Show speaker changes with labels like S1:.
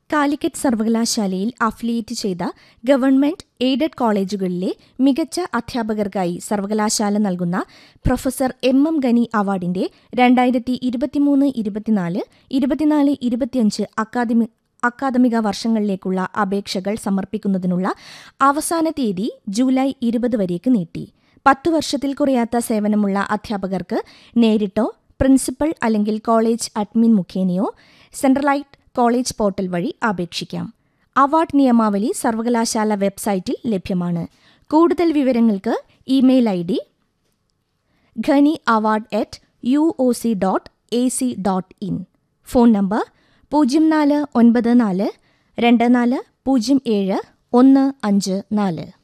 S1: കാലിക്കറ്റ് സർവകലാശാലയിൽ അഫിലിയേറ്റ് ചെയ്ത government aided കോളേജുകളിലെ മികച്ച അധ്യാപകർക്കായി സർവകലാശാല നൽകുന്ന പ്രൊഫസർ എം എം ഗനി അവാർഡിന്റെ രണ്ടായിരത്തി ഇരുപത്തിമൂന്ന് ഇരുപത്തിനാല് ഇരുപത്തിനാല് ഇരുപത്തിയഞ്ച് അക്കാദമി അക്കാദമിക വർഷങ്ങളിലേക്കുള്ള അപേക്ഷകൾ സമർപ്പിക്കുന്നതിനുള്ള അവസാന തീയതി ജൂലൈ ഇരുപത് വരേക്ക് നീട്ടി പത്തു വർഷത്തിൽ കുറയാത്ത സേവനമുള്ള അധ്യാപകർക്ക് നേരിട്ടോ പ്രിൻസിപ്പൽ അല്ലെങ്കിൽ കോളേജ് അഡ്മിൻ മുഖേനയോ സെൻട്രലൈറ്റ് കോളേജ് പോർട്ടൽ വഴി അപേക്ഷിക്കാം അവാർഡ് നിയമാവലി സർവകലാശാല വെബ്സൈറ്റിൽ ലഭ്യമാണ് കൂടുതൽ വിവരങ്ങൾക്ക് email I D Gani award at U O C dot A C dot in phone number പൂജ്യം നാല് ഒൻപത് നാല് രണ്ട് നാല് പൂജ്യം ഏഴ് ഒന്ന് അഞ്ച് നാല്